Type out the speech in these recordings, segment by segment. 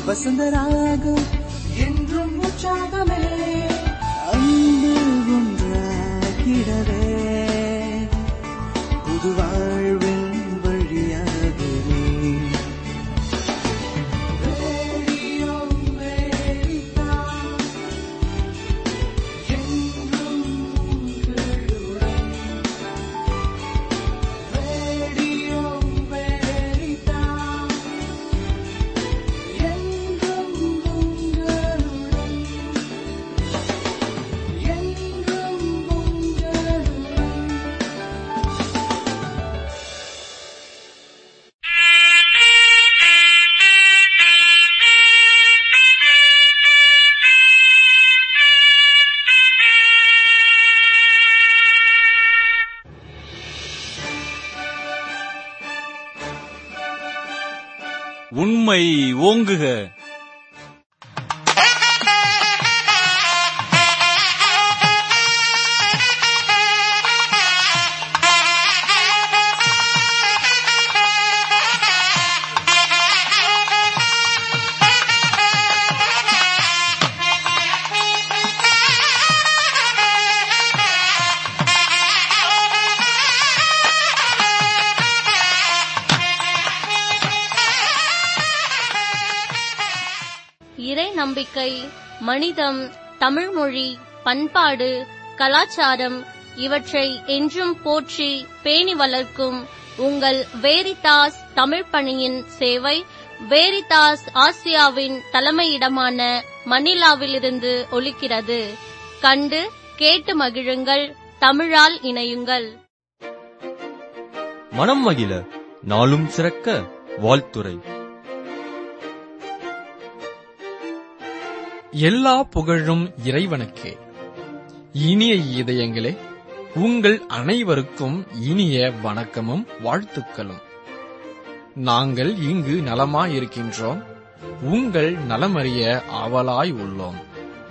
வசந்தராகம் என்றும் உற்சாகமே அன்பு ஒன்றாகிடவே புது வாழ்வின் வழியாகவே ரேடியோ அமெரிக்கா, என்றும் உங்களுடன். ரேடியோ அமெரிக்கா, என்றும் உங்களுடன். என்றும் உங்களுடன். உண்மை ஓங்குக இறை நம்பிக்கை மனிதம் தமிழ்மொழி பண்பாடு கலாச்சாரம் இவற்றை என்றும் போற்றி பேணி வளர்க்கும் உங்கள் வேரிதாஸ் தமிழ் பணியின் சேவை வேரிதாஸ் ஆசியாவின் தலைமையிடமான மணிலாவிலிருந்து ஒலிக்கிறது கண்டு கேட்டு மகிழுங்கள் தமிழால் இணையுங்கள் மனம் மகிழ நாளும் சிறக்க வாழ்த்துரை எல்லா புகழும் இறைவனுக்கே இனிய இதயங்களே உங்கள் அனைவருக்கும் இனிய வணக்கமும் வாழ்த்துக்களும் நாங்கள் இங்கு நலமாயிருக்கின்றோம் உங்கள் நலமறிய ஆவலாய் உள்ளோம்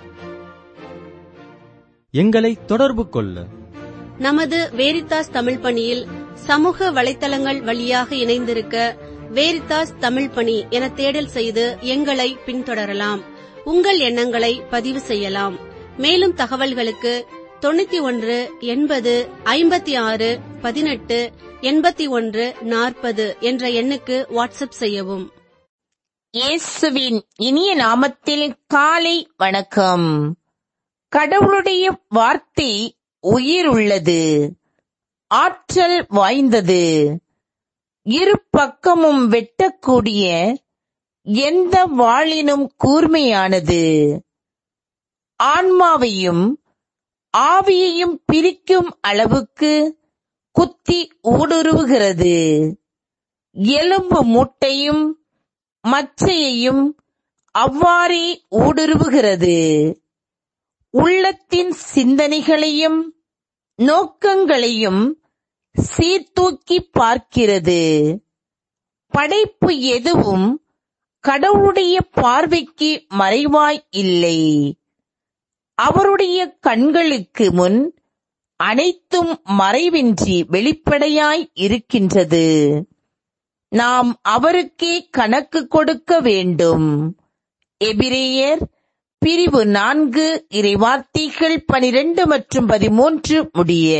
எங்களை தொடர்பு கொள்ள நமது வேரித்தாஸ் தமிழ் பணியில் சமூக வலைத்தளங்கள் வழியாக இணைந்திருக்க வேரித்தாஸ் தமிழ் பணி என தேடல் செய்து எங்களை பின்தொடரலாம் உங்கள் எண்ணங்களை பதிவு செய்யலாம் மேலும் தகவல்களுக்கு தொண்ணூத்தி ஒன்று எண்பது ஐம்பத்தி ஆறு பதினெட்டு எண்பத்தி ஒன்று நாற்பது என்ற எண்ணுக்கு வாட்ஸ்அப் செய்யவும் இயேசுவின் இனிய நாமத்தில் காலை வணக்கம் கடவுளுடைய வார்த்தை உயிர் உள்ளது ஆற்றல் வாய்ந்தது இரு பக்கமும் வெட்டக்கூடிய எந்த வாளினும் கூர்மையானது ஆன்மாவையும் ஆவியையும் பிரிக்கும் அளவுக்கு குத்தி ஊடுருவுகிறது எலும்பு மூட்டையும் மச்சையையும் அவ்வாறே ஊடுருவுகிறது உள்ளத்தின் சிந்தனைகளையும் நோக்கங்களையும் சீர்தூக்கி பார்க்கிறது படைப்பு எதுவும் கடவுளுடைய பார்வைக்கு மறைவாய் இல்லை அவருடைய கண்களுக்கு முன் அனைத்தும் மறைவின்றி வெளிப்படையாய் இருக்கின்றது நாம் அவருக்கே கணக்கு கொடுக்க வேண்டும் எபிரேயர் பிரிவு நான்கு இறைவார்த்தைகள் பனிரெண்டு மற்றும் பதிமூன்று முடிய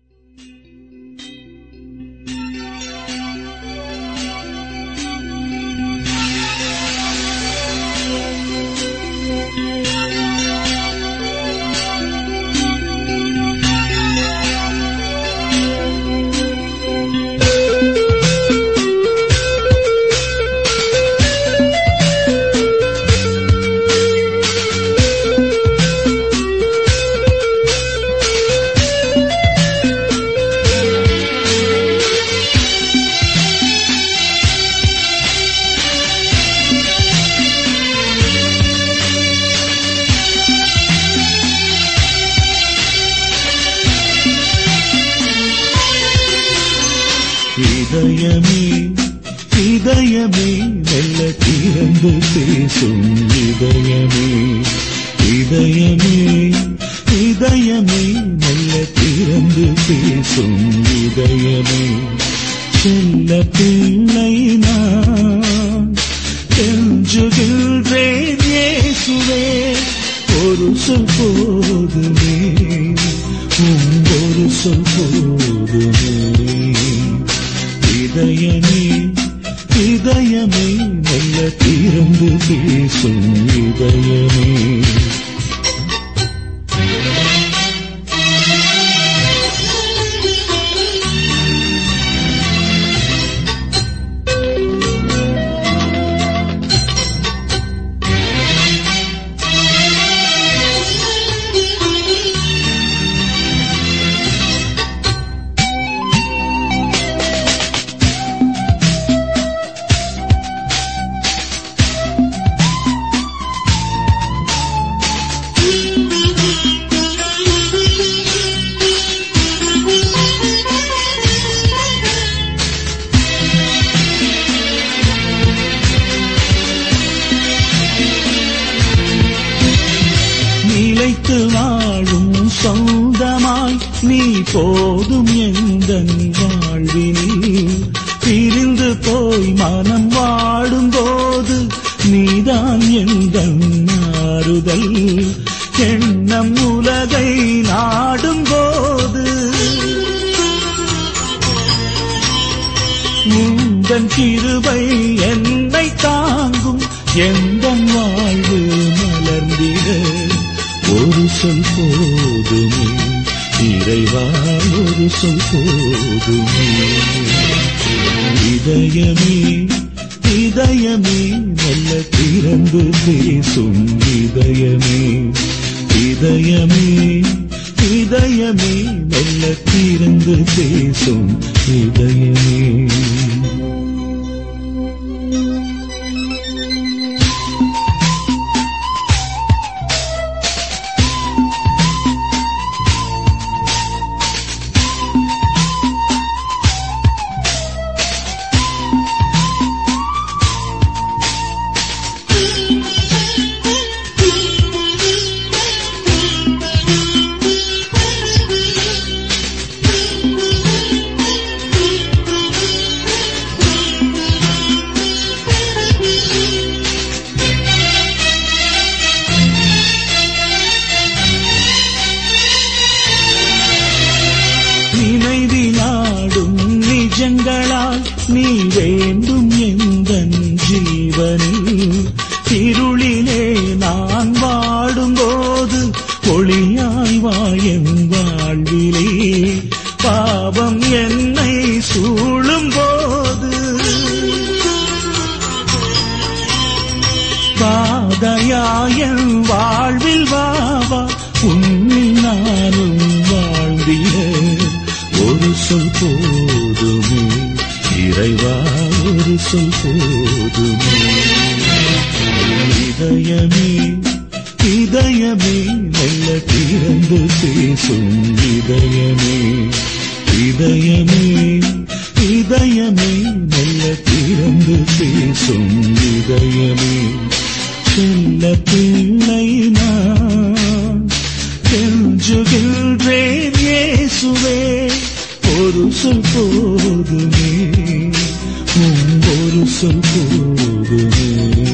இதயமே இதயமே மெல்ல திறந்து பேசும் இதயமே இதயமே இதயமே மெல்ல திறந்து பேசும் இதயமே செல்ல பிள்ளை நான் கெஞ்சுகின்றேன் ஒரு சொல் போதுமே உம் ஒரு சொல் போதுமே இதயமே இதயமே மெல்ல திறந்து பேசும் இதயமே நிலைத்து வாழும் சொந்தமாய் நீ போதும் எந்த வாழ்வினில் பிரிந்து போய் மனம் வாடும் போது நீதான் எந்த மாறுதல் எண்ணம் உலகை நாடும் போது உந்தன் கிருபை என்னை தாங்கும் எந்த வாழ்வு மலர்ந்திட ஒரு சொல் போதுமே இறைவா ஒரு சொல் போதுமே இதயமே இதயமே நல்ல திறந்து பேசும் இதயமே இதயமே இதயமே நல்ல திறந்து பேசும் இதயமே நினைவினாடும் நிஜங்களால் நீ வேண்டும் எந்த ஜீவனில் இருளிலே நான் வாடும்போது ஒளியாய் வாயன் வாழ்விலே பாவம் என்னை சூழும் போது பாதையாயன் வாழ்வில் வாவா உன்னில் நானும் வாழ்ந்திட ஒரு சொல் போதுமே இறைவா ஒரு சொல் போதுமே இதயமே இதயமே நல்ல திறந்து பேசும் இதயமே இதயமே இதயமே நல்ல திறந்து பேசும் இதயமே செல்ல பிள்ளை நான் கெஞ்சுகின்றேன் இயேசுவே ஒரு சொல் போதுமே உம் ஒரு சொல் போதுமே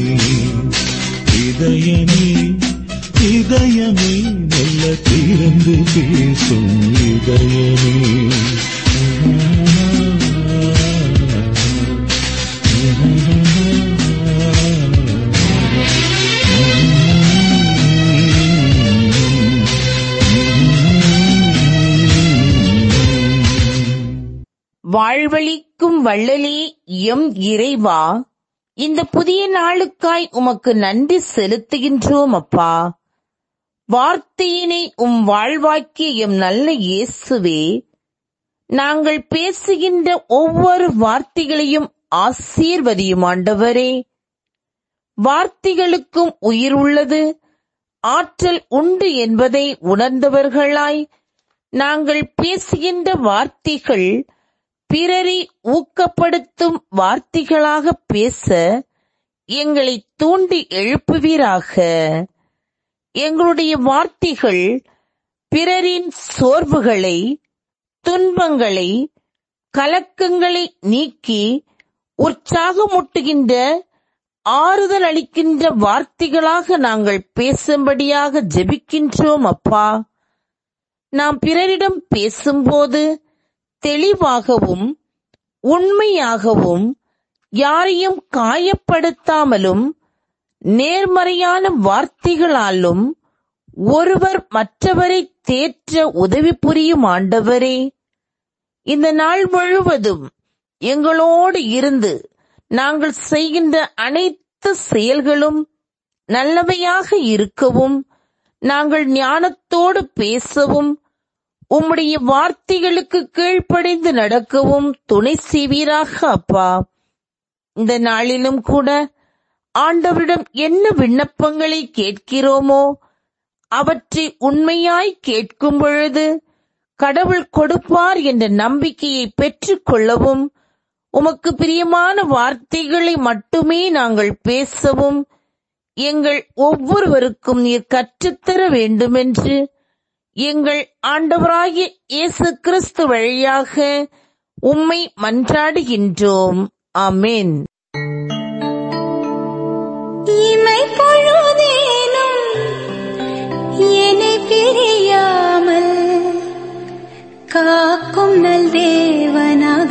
இதயமே இதயமே நல்ல திறந்து பேசும் இதயமே வாழ்வளிக்கும் வள்ளலே எம் இறைவா இந்த புதிய நாளுக்காய் உமக்கு நன்றி செலுத்துகின்றோம் அப்பா வார்த்தையினை உம் வாழ்வாக்கிய எம் நல்ல இயேசுவே நாங்கள் பேசுகின்ற ஒவ்வொரு வார்த்தைகளையும் ஆசீர்வதியும் ஆண்டவரே வார்த்தைகளுக்கும் உயிர் உள்ளது ஆற்றல் உண்டு என்பதை உணர்ந்தவர்களாய் நாங்கள் பேசுகின்ற வார்த்தைகள் பிறரை ஊக்கப்படுத்தும் வார்த்தைகளாக பேச எங்களை தூண்டி எழுப்புவீராக எங்களுடைய வார்த்தைகள் பிறரின் சோர்வுகளை துன்பங்களை கலக்கங்களை நீக்கி உற்சாகமூட்டுகின்ற ஆறுதல் அளிக்கின்ற வார்த்தைகளாக நாங்கள் பேசும்படியாக ஜெபிக்கின்றோம் அப்பா நாம் பிறரிடம் பேசும்போது தெளிவாகவும் உண்மையாகவும் யாரையும் காயப்படுத்தாமலும் நேர்மறையான வார்த்தைகளாலும் ஒருவர் மற்றவரை தேற்ற உதவி புரியும் ஆண்டவரே இந்த நாள் முழுவதும் எங்களோடு இருந்து நாங்கள் செய்கின்ற அனைத்து செயல்களும் நல்லவையாக இருக்கவும் நாங்கள் ஞானத்தோடு பேசவும் உம்முடைய வார்த்தைகளுக்கு கீழ்ப்படிந்து நடக்கவும் துணை செய்வீராக அப்பா இந்த நாளிலும் கூட ஆண்டவரிடம் என்ன விண்ணப்பங்களை கேட்கிறோமோ அவற்றை உண்மையாய் கேட்கும் பொழுது கடவுள் கொடுப்பார் என்ற நம்பிக்கையை பெற்றுக் கொள்ளவும் உமக்கு பிரியமான வார்த்தைகளை மட்டுமே நாங்கள் பேசவும் எங்கள் ஒவ்வொருவருக்கும் நீர் கற்றுத்தர வேண்டுமென்று எங்கள் ஆண்டவராகிய இயேசு கிறிஸ்து வழியாக உம்மை மன்றாடுகின்றோம் ஆமென் இமை பொழுதேனும் என்னை பிரியாமல் காக்கும் நல் தேவனாக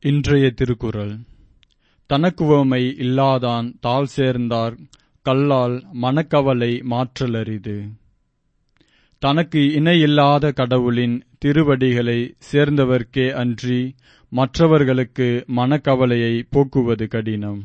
இன்றைய திருக்குறள் தனக்குவமை இல்லாதான் தாழ் சேர்ந்தார் கல்லால் மனக்கவலை மாற்றலரிது தனக்கு இணையில்லாத கடவுளின் திருவடிகளை சேர்ந்தவர்க்கே அன்றி மற்றவர்களுக்கு மனக்கவலையை போக்குவது கடினம்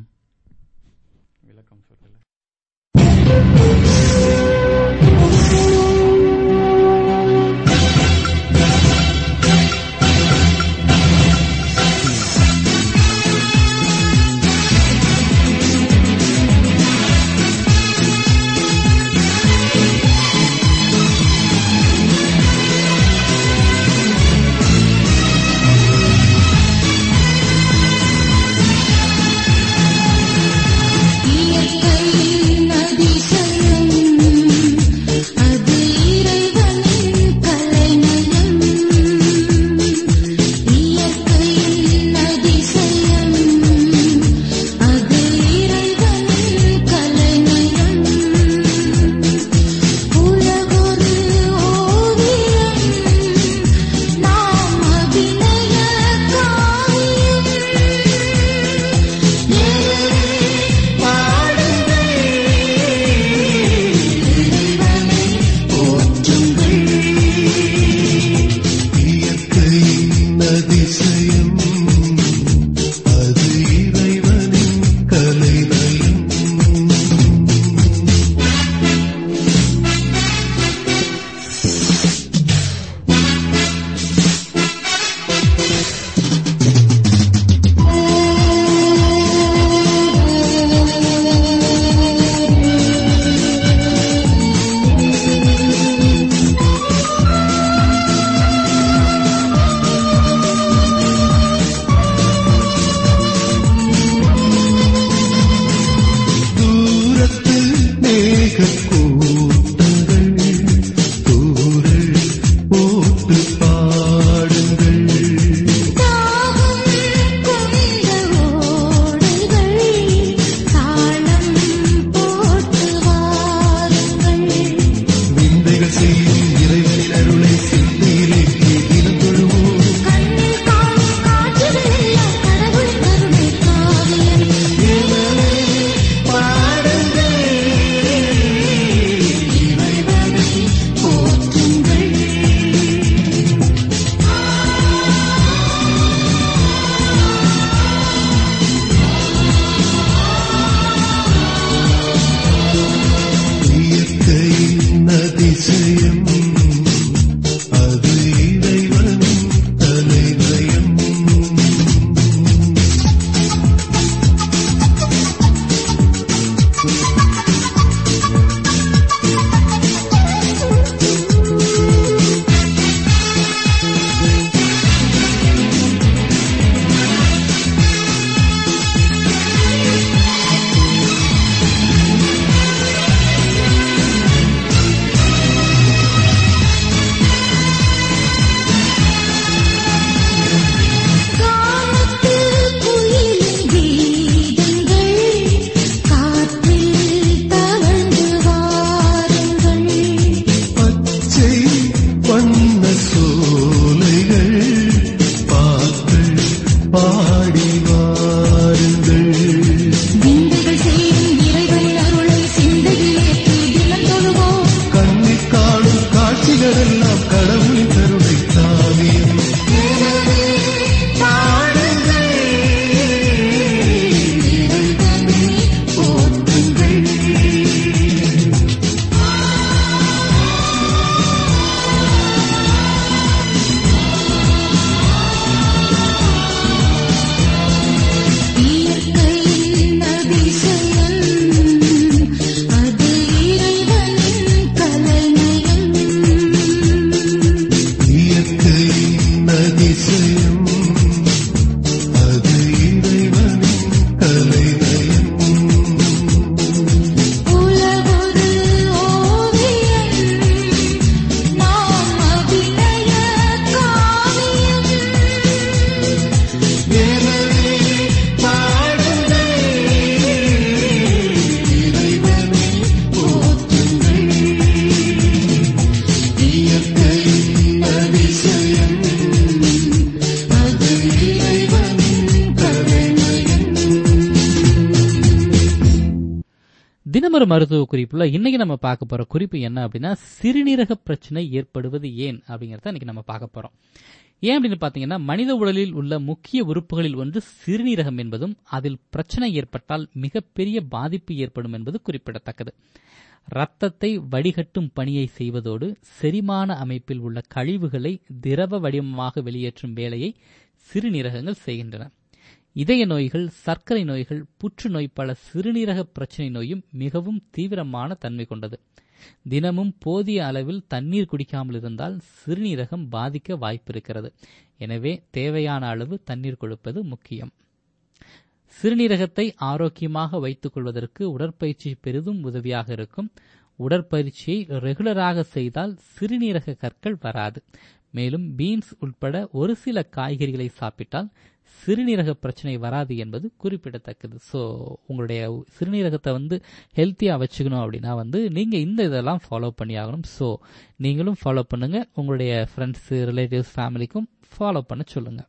ஒரு மருத்துவ குறிப்புல இன்னைக்கு நம்ம பார்க்க போற குறிப்பு என்ன அப்படின்னா சிறுநீரக பிரச்சனை ஏற்படுவது ஏன் அப்படிங்கறத இன்னைக்கு நம்ம பார்க்க போறோம் ஏன் அப்படின்னு பாத்தீங்கன்னா மனித உடலில் உள்ள முக்கிய உறுப்புகளில் ஒன்று சிறுநீரகம் என்பதும் அதில் பிரச்சனை ஏற்பட்டால் மிகப்பெரிய பாதிப்பு ஏற்படும் என்பது குறிப்பிடத்தக்கது ரத்தத்தை வடிகட்டும் பணியை செய்வதோடு செரிமான அமைப்பில் உள்ள கழிவுகளை திரவ வடிவமாக வெளியேற்றும் வேலையை சிறுநீரகங்கள் செய்கின்றன இதய நோய்கள் சர்க்கரை நோய்கள் புற்றுநோய் பல சிறுநீரக பிரச்சனை நோயும் மிகவும் தீவிரமான தன்மை கொண்டது தினமும் போதிய அளவில் தண்ணீர் குடிக்காமல் இருந்தால் சிறுநீரகம் பாதிக்க வாய்ப்பிருக்கிறது எனவே தேவையான அளவு தண்ணீர் கொடுப்பது முக்கியம் சிறுநீரகத்தை ஆரோக்கியமாக வைத்துக் கொள்வதற்கு உடற்பயிற்சி பெரிதும் உதவியாக இருக்கும் உடற்பயிற்சியை ரெகுலராக செய்தால் சிறுநீரக கற்கள் வராது மேலும் பீன்ஸ் உட்பட ஒரு சில காய்கறிகளை சாப்பிட்டால் சிறுநீரக பிரச்சனை வராது என்பது குறிப்பிடத்தக்கது ஸோ உங்களுடைய சிறுநீரகத்தை வந்து ஹெல்த்தியாக வச்சுக்கணும் அப்படின்னா வந்து நீங்கள் இந்த இதெல்லாம் ஃபாலோ பண்ணி ஆகணும் ஸோ நீங்களும் ஃபாலோ பண்ணுங்க உங்களுடைய ஃப்ரெண்ட்ஸு ரிலேட்டிவ்ஸ் ஃபேமிலிக்கும் ஃபாலோ பண்ண சொல்லுங்க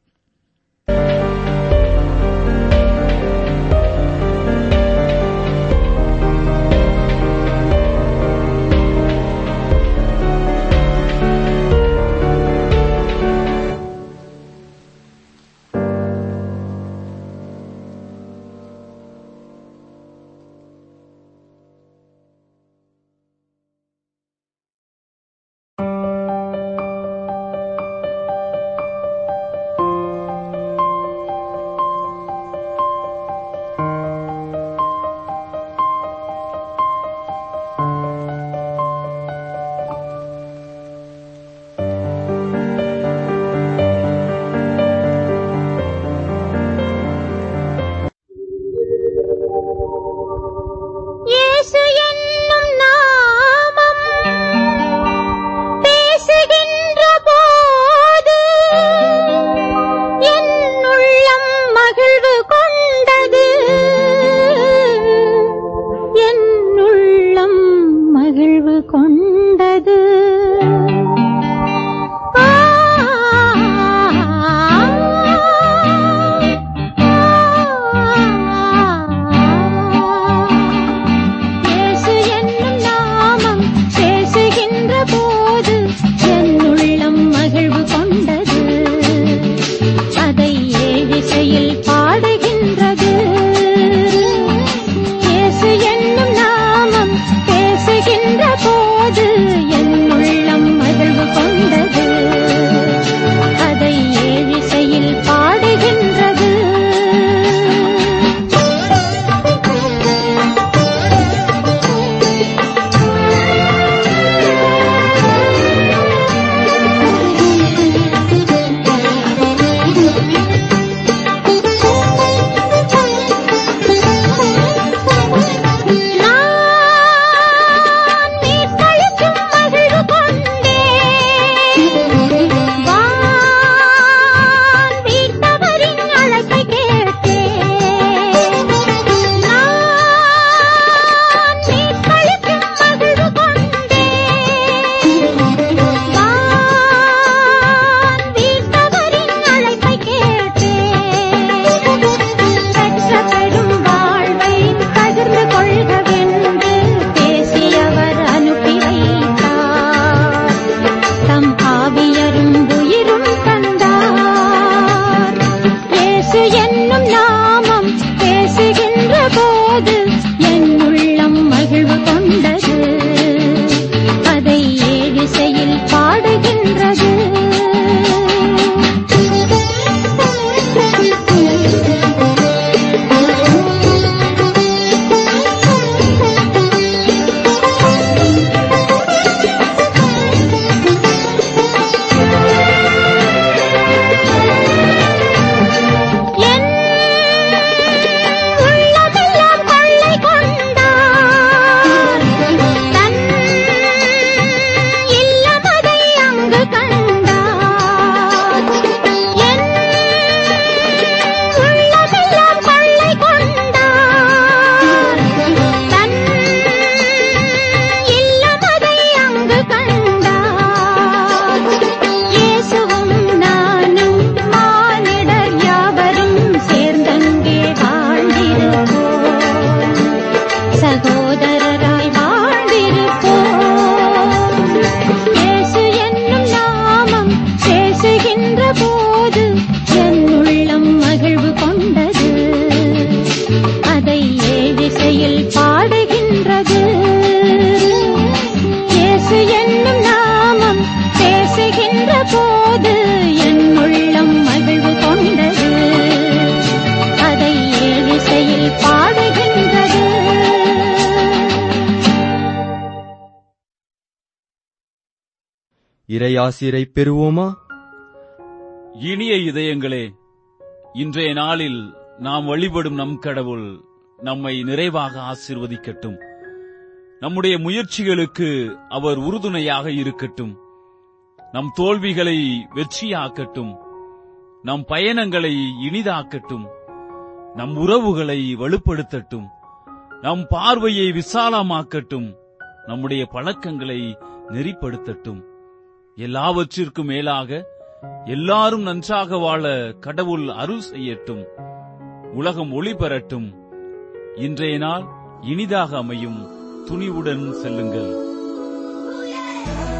இறையாசிரை பெறுவோமா இனிய இதயங்களே இன்றைய நாளில் நாம் வழிபடும் நம் கடவுள் நம்மை நிறைவாக ஆசீர்வதிக்கட்டும் நம்முடைய முயற்சிகளுக்கு அவர் உறுதுணையாக இருக்கட்டும் நம் தோல்விகளை வெற்றியாக்கட்டும் நம் பயணங்களை இனிதாக்கட்டும் நம் உறவுகளை வலுப்படுத்தட்டும் நம் பார்வையை விசாலமாக்கட்டும் நம்முடைய பழக்கங்களை நெறிப்படுத்தட்டும் எல்லாவற்றிற்கும் மேலாக எல்லாரும் நன்றாக வாழ கடவுள் அருள் செய்யட்டும் உலகம் ஒளி பெறட்டும் இன்றைய நாள் இனிதாக அமையும் துணிவுடன் செல்லுங்கள்